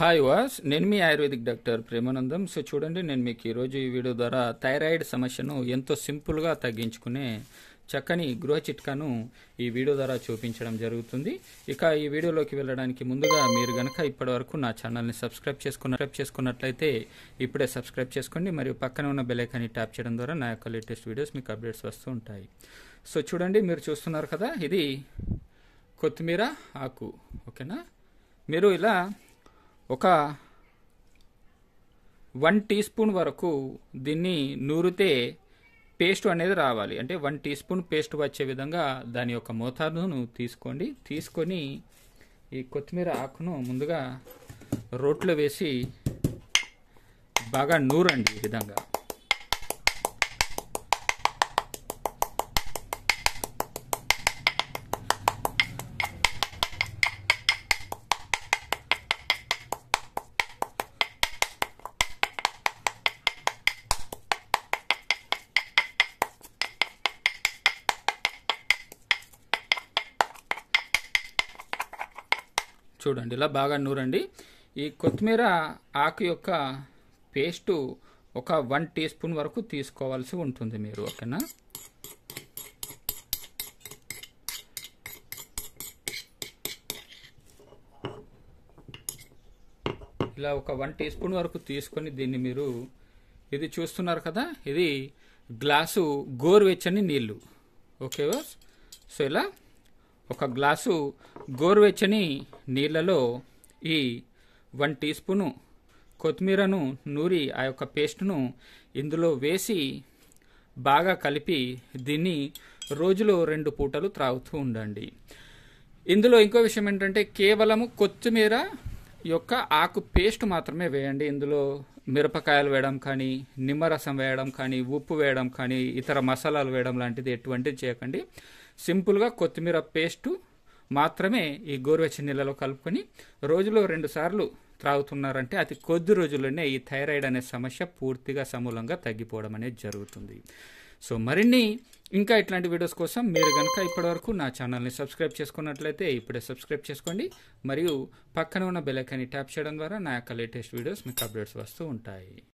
hi వాస్ నేను మీ ఆయుర్వేదిక్ డాక్టర్ ప్రేమానందం సో చూడండి నేను మీకు ఈరోజు ఈ వీడియో ద్వారా థైరాయిడ్ సమస్యను ఎంతో సింపుల్గా తగ్గించుకునే చక్కని గృహ చిట్కాను ఈ వీడియో ద్వారా చూపించడం జరుగుతుంది ఇక ఈ వీడియోలోకి వెళ్ళడానికి ముందుగా మీరు గనక ఇప్పటివరకు నా ఛానల్ని సబ్స్క్రైబ్ చేసుకున్న సబ్స్క్రైబ్ చేసుకున్నట్లయితే ఇప్పుడే సబ్స్క్రైబ్ చేసుకోండి మరియు పక్కన ఉన్న బెల్ ఐకాన్ని ట్యాప్ చేయడం ద్వారా నా యొక్క లేటెస్ట్ వీడియోస్ మీకు అప్డేట్స్ వస్తూ ఉంటాయి సో చూడండి మీరు చూస్తున్నారు కదా ఇది కొత్తిమీర ఆకు ఓకేనా మీరు ఇలా ఒక వన్ టీ స్పూన్ వరకు దీన్ని నూరితే పేస్ట్ అనేది రావాలి అంటే వన్ టీ స్పూన్ పేస్ట్ వచ్చే విధంగా దాని యొక్క మోతాదును తీసుకోండి తీసుకొని ఈ కొత్తిమీర ఆకును ముందుగా రోట్లో వేసి బాగా నూరండి ఈ విధంగా చూడండి ఇలా బాగా నూరండి ఈ కొత్తిమీర ఆకు యొక్క పేస్టు ఒక వన్ టీ స్పూన్ వరకు తీసుకోవాల్సి ఉంటుంది మీరు ఓకేనా ఇలా ఒక వన్ టీ స్పూన్ వరకు తీసుకొని దీన్ని మీరు ఇది చూస్తున్నారు కదా ఇది గ్లాసు గోరువెచ్చని నీళ్ళు ఓకే సో ఇలా ఒక గ్లాసు గోరువెచ్చని నీళ్ళలో ఈ వన్ టీ స్పూను కొత్తిమీరను నూరి ఆ యొక్క పేస్ట్ను ఇందులో వేసి బాగా కలిపి దీన్ని రోజులో రెండు పూటలు త్రాగుతూ ఉండండి ఇందులో ఇంకో విషయం ఏంటంటే కేవలము కొత్తిమీర యొక్క ఆకు పేస్ట్ మాత్రమే వేయండి ఇందులో మిరపకాయలు వేయడం కానీ నిమ్మరసం వేయడం కానీ ఉప్పు వేయడం కానీ ఇతర మసాలాలు వేయడం లాంటిది ఎటువంటిది చేయకండి సింపుల్గా కొత్తిమీర పేస్టు మాత్రమే ఈ గోరువెచ్చని నీళ్ళలో కలుపుకొని రోజులో రెండు సార్లు త్రాగుతున్నారంటే అతి కొద్ది రోజుల్లోనే ఈ థైరాయిడ్ అనే సమస్య పూర్తిగా సమూలంగా తగ్గిపోవడం అనేది జరుగుతుంది సో మరిన్ని ఇంకా ఇట్లాంటి వీడియోస్ కోసం మీరు కనుక ఇప్పటివరకు నా ఛానల్ని సబ్స్క్రైబ్ చేసుకున్నట్లయితే ఇప్పుడే సబ్స్క్రైబ్ చేసుకోండి మరియు పక్కన ఉన్న బెల్ ఐకాన్ని ట్యాప్ చేయడం ద్వారా నా యొక్క లేటెస్ట్ వీడియోస్ మీకు అప్డేట్స్ వస్తూ ఉంటాయి